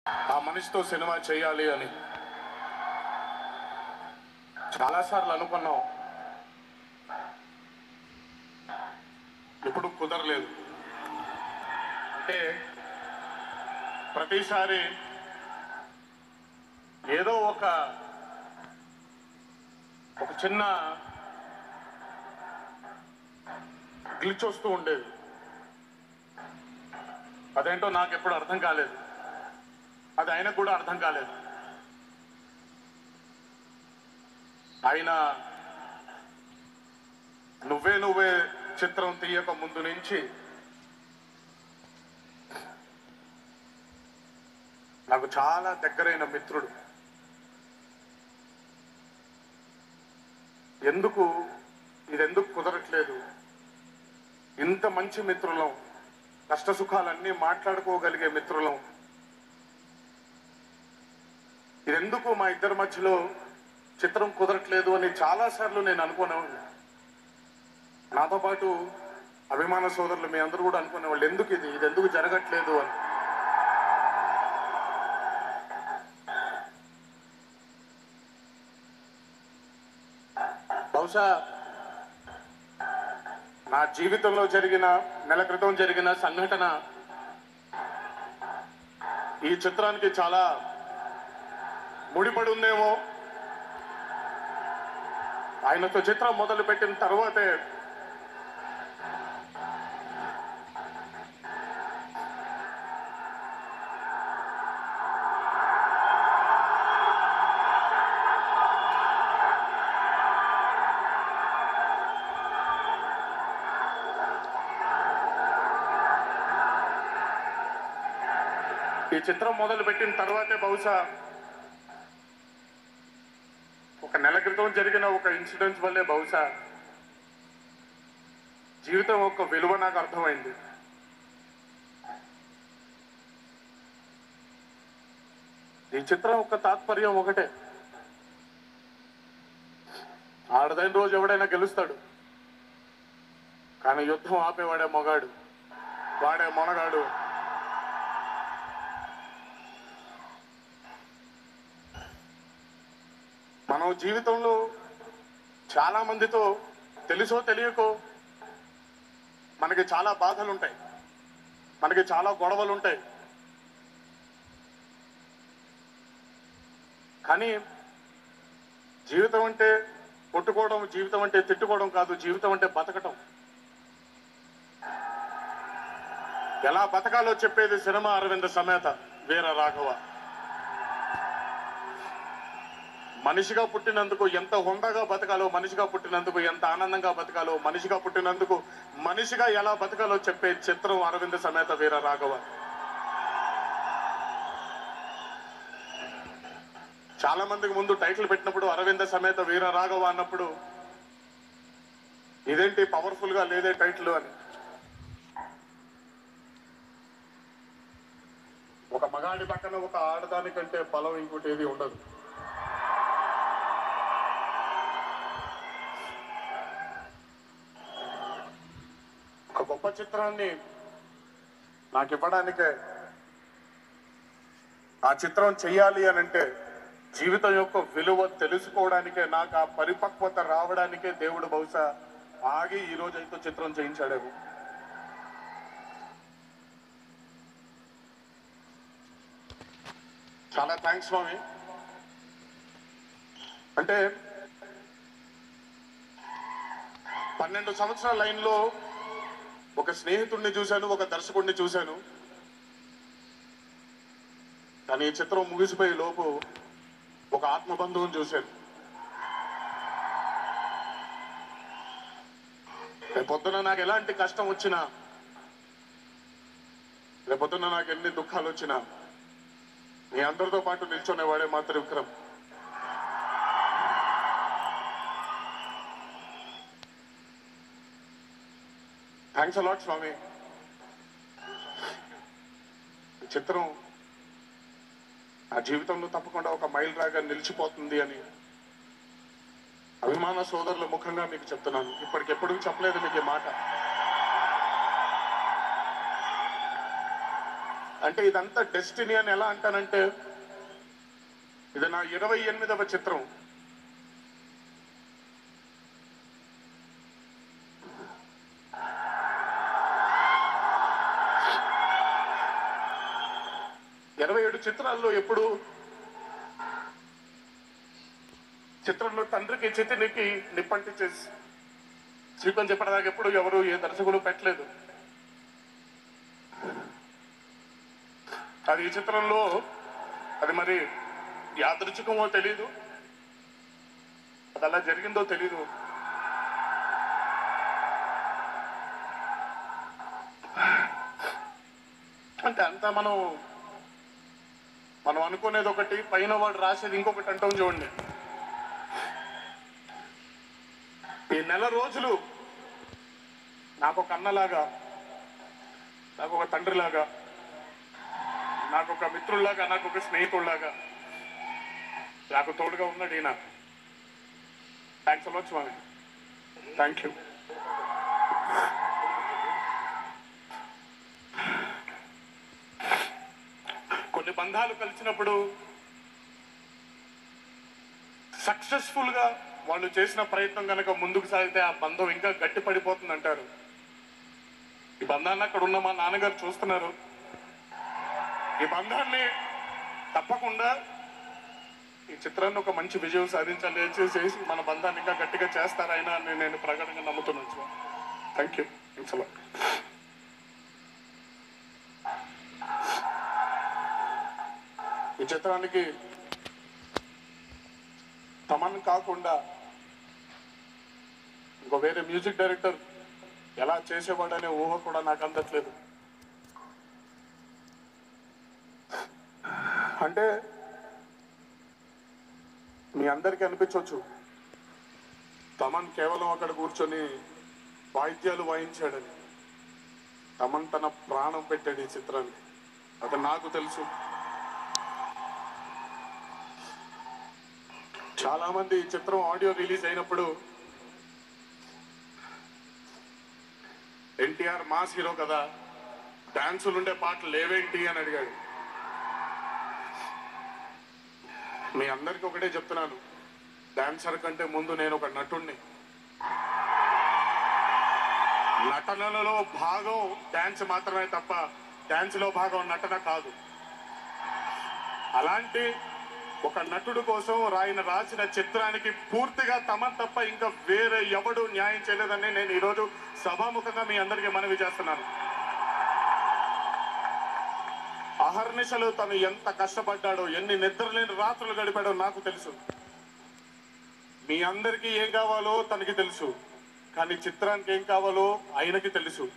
ఆ మనిషితో సినిమా చేయాలి అని చాలాసార్లు అనుకున్నాం ఇప్పుడు కుదరలేదు అంటే ప్రతిసారి ఏదో ఒక ఒక చిన్న గ్లిచ్ వస్తూ ఉండేది అదేంటో నాకు ఎప్పుడు అర్థం కాలేదు అది ఆయనకు కూడా అర్థం కాలేదు ఆయన నువ్వే నువ్వే చిత్రం తీయక ముందు నుంచి నాకు చాలా దగ్గరైన మిత్రుడు ఎందుకు ఇది ఎందుకు కుదరట్లేదు ఇంత మంచి మిత్రులం కష్ట సుఖాలన్నీ మాట్లాడుకోగలిగే మిత్రులం ఇదెందుకు మా ఇద్దరి మధ్యలో చిత్రం కుదరట్లేదు అని చాలా సార్లు నేను అనుకునేవాడిని నాతో పాటు అభిమాన సోదరులు మీ అందరూ కూడా అనుకునేవాళ్ళు ఎందుకు ఇది ఇది ఎందుకు జరగట్లేదు అని బహుశా నా జీవితంలో జరిగిన నెల క్రితం జరిగిన సంఘటన ఈ చిత్రానికి చాలా ముడిపడి ఉందేమో ఆయనతో చిత్రం మొదలు పెట్టిన తర్వాతే ఈ చిత్రం మొదలు పెట్టిన తర్వాతే బహుశా ఒక నెల క్రితం జరిగిన ఒక ఇన్సిడెంట్స్ వల్లే బహుశా జీవితం యొక్క విలువ నాకు అర్థమైంది ఈ చిత్రం యొక్క తాత్పర్యం ఒకటే ఆడదైన రోజు ఎవడైనా గెలుస్తాడు కానీ యుద్ధం ఆపేవాడే మొగాడు వాడే మొనగాడు మనం జీవితంలో చాలా మందితో తెలుసో తెలియకో మనకి చాలా బాధలు ఉంటాయి మనకి చాలా గొడవలు ఉంటాయి కానీ జీవితం అంటే కొట్టుకోవడం జీవితం అంటే తిట్టుకోవడం కాదు జీవితం అంటే బతకటం ఎలా బతకాలో చెప్పేది సినిమా అరవింద సమేత వీర రాఘవ మనిషిగా పుట్టినందుకు ఎంత హుందాగా బతకాలో మనిషిగా పుట్టినందుకు ఎంత ఆనందంగా బతకాలో మనిషిగా పుట్టినందుకు మనిషిగా ఎలా బతకాలో చెప్పే చిత్రం అరవింద సమేత వీర రాఘవ చాలా మందికి ముందు టైటిల్ పెట్టినప్పుడు అరవింద సమేత వీర రాఘవ అన్నప్పుడు ఇదేంటి పవర్ఫుల్ గా లేదే టైటిల్ అని ఒక మగాడి పక్కన ఒక ఆడదానికంటే బలం ఇంకోటి ఏది ఉండదు ఒక గొప్ప చిత్రాన్ని నాకు ఇవ్వడానికే ఆ చిత్రం చెయ్యాలి అని అంటే జీవితం యొక్క విలువ తెలుసుకోవడానికే నాకు ఆ పరిపక్వత రావడానికే దేవుడు బహుశా ఆగి ఈ రోజు అయితే చిత్రం చేయించాడేమో చాలా థ్యాంక్స్ స్వామి అంటే పన్నెండు సంవత్సరాల లైన్లో ఒక స్నేహితుడిని చూశాను ఒక దర్శకుడిని చూశాను కానీ ఈ చిత్రం ముగిసిపోయే లోపు ఒక ఆత్మబంధువుని చూశాను రేపొద్దున నాకు ఎలాంటి కష్టం వచ్చినా రేపొద్దున నాకు ఎన్ని దుఃఖాలు వచ్చినా మీ అందరితో పాటు నిల్చునేవాడే మాత్రం విక్రమ్ థ్యాంక్స్ అలాట్ స్వామి ఈ చిత్రం నా జీవితంలో తప్పకుండా ఒక మైల్ రాగా నిలిచిపోతుంది అని అభిమాన సోదరుల ముఖంగా మీకు చెప్తున్నాను ఇప్పటికెప్పుడు చెప్పలేదు మీకు ఈ మాట అంటే ఇదంతా డెస్టినీ అని ఎలా అంటానంటే ఇది నా ఇరవై ఎనిమిదవ చిత్రం ఇరవై ఏడు చిత్రాల్లో ఎప్పుడు చిత్రంలో తండ్రికి చితినికి నిప్పంటించేసి శ్రీకం చెప్పడానికి ఎప్పుడు ఎవరు ఏ దర్శకులు పెట్టలేదు అది ఈ చిత్రంలో అది మరి యాదృచ్ఛికమో తెలీదు అది అలా జరిగిందో తెలీదు అంటే అంతా మనం మనం అనుకునేది ఒకటి పైన వాడు రాసేది ఇంకొకటి అంటాం చూడండి ఈ నెల రోజులు నాకు ఒక అన్నలాగా నాకు ఒక తండ్రిలాగా నాకు ఒక మిత్రుల్లాగా నాకు ఒక స్నేహితుల్లాగా నాకు తోడుగా ఉన్నాడు ఈయన థ్యాంక్స్ అలాట్ స్వామి థ్యాంక్ యూ కొన్ని బంధాలు కలిసినప్పుడు సక్సెస్ఫుల్ గా వాళ్ళు చేసిన ప్రయత్నం కనుక ముందుకు సాగితే ఆ బంధం ఇంకా గట్టి పడిపోతుంది అంటారు ఈ బంధాన్ని అక్కడ ఉన్న మా నాన్నగారు చూస్తున్నారు ఈ బంధాన్ని తప్పకుండా ఈ చిత్రాన్ని ఒక మంచి విజయం సాధించాలి చేసి మన బంధాన్ని ఇంకా గట్టిగా చేస్తారైనా అని నేను ప్రకటనగా నమ్ముతున్నాను థ్యాంక్ యూ థ్యాంక్స్ అలాట్ ఈ చిత్రానికి తమన్ కాకుండా ఇంకో వేరే మ్యూజిక్ డైరెక్టర్ ఎలా చేసేవాడనే ఊహ కూడా నాకు అందట్లేదు అంటే మీ అందరికీ అనిపించవచ్చు తమన్ కేవలం అక్కడ కూర్చొని వాయిద్యాలు వాయించాడని తమన్ తన ప్రాణం పెట్టాడు ఈ చిత్రాన్ని అది నాకు తెలుసు చాలా మంది ఈ చిత్రం ఆడియో రిలీజ్ అయినప్పుడు ఎన్టీఆర్ మాస్ హీరో కదా డాన్సులు ఉండే పాటలు లేవేంటి అని అడిగాడు మీ అందరికి ఒకటే చెప్తున్నాను డాన్సర్ కంటే ముందు నేను ఒక నటుణ్ణి నటనలలో భాగం డాన్స్ మాత్రమే తప్ప డాన్స్ లో భాగం నటన కాదు అలాంటి ఒక నటుడు కోసం రాయన రాసిన చిత్రానికి పూర్తిగా తమ తప్ప ఇంకా వేరే ఎవడు న్యాయం చేయలేదని నేను ఈరోజు సభాముఖంగా మీ అందరికీ మనవి చేస్తున్నాను అహర్నిశలు తను ఎంత కష్టపడ్డాడో ఎన్ని నిద్రలేని రాత్రులు గడిపాడో నాకు తెలుసు మీ అందరికీ ఏం కావాలో తనకి తెలుసు కానీ చిత్రానికి ఏం కావాలో ఆయనకి తెలుసు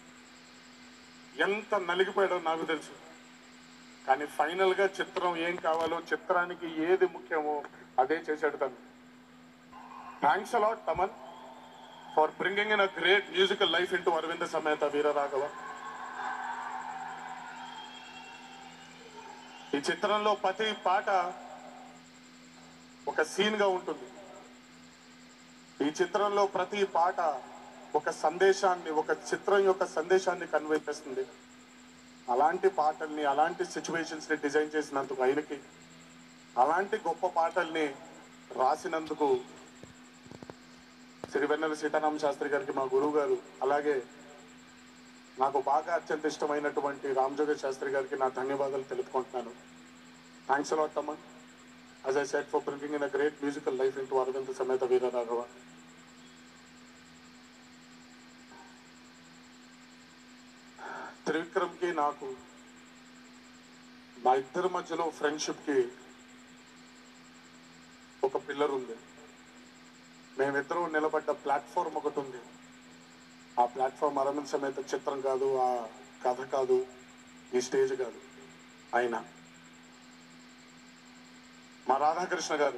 ఎంత నలిగిపోయాడో నాకు తెలుసు కానీ ఫైనల్ గా చిత్రం ఏం కావాలో చిత్రానికి ఏది ముఖ్యమో అదే చేశాడు తను thanks a lot Thaman for bringing in a great musical life into Aravinda Sametha Veeraraghava ఈ చిత్రంలో ప్రతి పాట ఒక సీన్ గా ఉంటుంది ఈ చిత్రంలో ప్రతి పాట ఒక సందేశాన్ని ఒక చిత్రం యొక్క సందేశాన్ని కన్వే చేస్తుంది అలాంటి పాటల్ని అలాంటి సిచ్యువేషన్స్ ని డిజైన్ చేసినందుకు ఆయనకి అలాంటి గొప్ప పాటల్ని రాసినందుకు సిరివెన్నెల సీతారామ శాస్త్రి గారికి మా గురువు గారు అలాగే నాకు బాగా అత్యంత ఇష్టమైనటువంటి రామజోగ శాస్త్రి గారికి నా ధన్యవాదాలు తెలుపుకుంటున్నాను థ్యాంక్స్ అలాట్ అమ్మా as I said, for bringing in a great musical life into Aravind Sameta Veera Raghava. త్రివిక్రమ్కి నాకు మా ఇద్దరి మధ్యలో ఫ్రెండ్షిప్కి ఒక పిల్లర్ ఉంది మేమిద్దరం నిలబడ్డ ప్లాట్ఫామ్ ఒకటి ఉంది ఆ ప్లాట్ఫామ్ అరవింద్ సమేత చిత్రం కాదు ఆ కథ కాదు ఈ స్టేజ్ కాదు ఆయన మా రాధాకృష్ణ గారు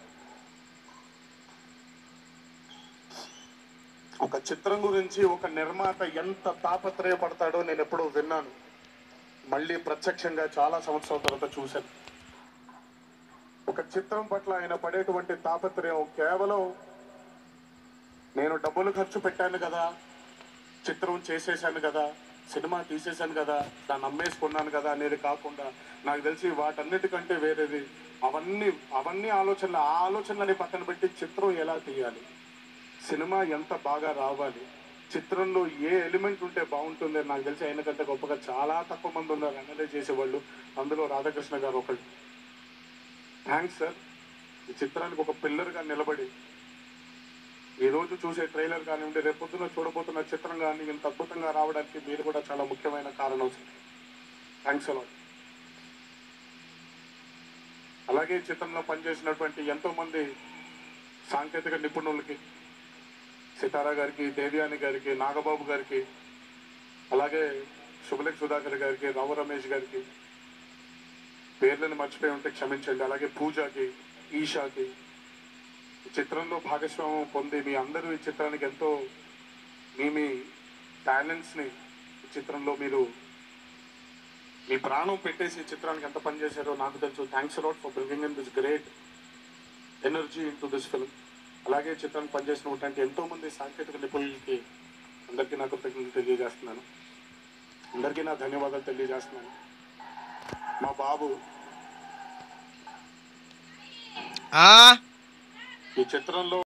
ఒక చిత్రం గురించి ఒక నిర్మాత ఎంత తాపత్రయపడతాడో నేను ఎప్పుడో విన్నాను మళ్ళీ ప్రత్యక్షంగా చాలా సంవత్సరాల తర్వాత చూశాను ఒక చిత్రం పట్ల ఆయన పడేటువంటి తాపత్రయం కేవలం నేను డబ్బులు ఖర్చు పెట్టాను కదా చిత్రం చేసేసాను కదా సినిమా తీసేశాను కదా దాన్ని అమ్మేసుకున్నాను కదా అనేది కాకుండా నాకు తెలిసి వాటన్నిటికంటే వేరేది అవన్నీ అవన్నీ ఆలోచనలు ఆ ఆలోచనలని పక్కన పెట్టి చిత్రం ఎలా తీయాలి సినిమా ఎంత బాగా రావాలి చిత్రంలో ఏ ఎలిమెంట్ ఉంటే బాగుంటుంది అని నాకు తెలిసి ఆయన కంటే గొప్పగా చాలా తక్కువ మంది ఉన్నారు అనలైజ్ చేసేవాళ్ళు అందులో రాధాకృష్ణ గారు ఒకళ్ళు థ్యాంక్స్ సార్ ఈ చిత్రానికి ఒక పిల్లర్గా నిలబడి ఈ రోజు చూసే ట్రైలర్ కానివ్వండి రేపొద్దున చూడబోతున్న చిత్రం కానీ ఇంత అద్భుతంగా రావడానికి మీరు కూడా చాలా ముఖ్యమైన కారణం సార్ థ్యాంక్స్ అలాట్ అలాగే ఈ చిత్రంలో పనిచేసినటువంటి ఎంతో మంది సాంకేతిక నిపుణులకి సితారా గారికి దేవ్యాని గారికి నాగబాబు గారికి అలాగే శుభలేఖ్ సుధాకర్ గారికి రావు రమేష్ గారికి పేర్లను మర్చిపోయి ఉంటే క్షమించండి అలాగే పూజకి ఈషాకి ఈ చిత్రంలో భాగస్వామ్యం పొంది మీ అందరూ ఈ చిత్రానికి ఎంతో మీ మీ టాలెంట్స్ని ఈ చిత్రంలో మీరు మీ ప్రాణం పెట్టేసి ఈ చిత్రానికి ఎంత పనిచేశారో నాకు తెలుసు thanks a lot for bringing in this great energy into this film అలాగే ఈ చిత్రానికి పనిచేసినటువంటి ఎంతో మంది సాంకేతిక నిపుణులకి అందరికీ నాకు కృతజ్ఞతలు తెలియజేస్తున్నాను అందరికీ నా ధన్యవాదాలు తెలియజేస్తున్నాను మా బాబు ఆ ఈ చిత్రంలో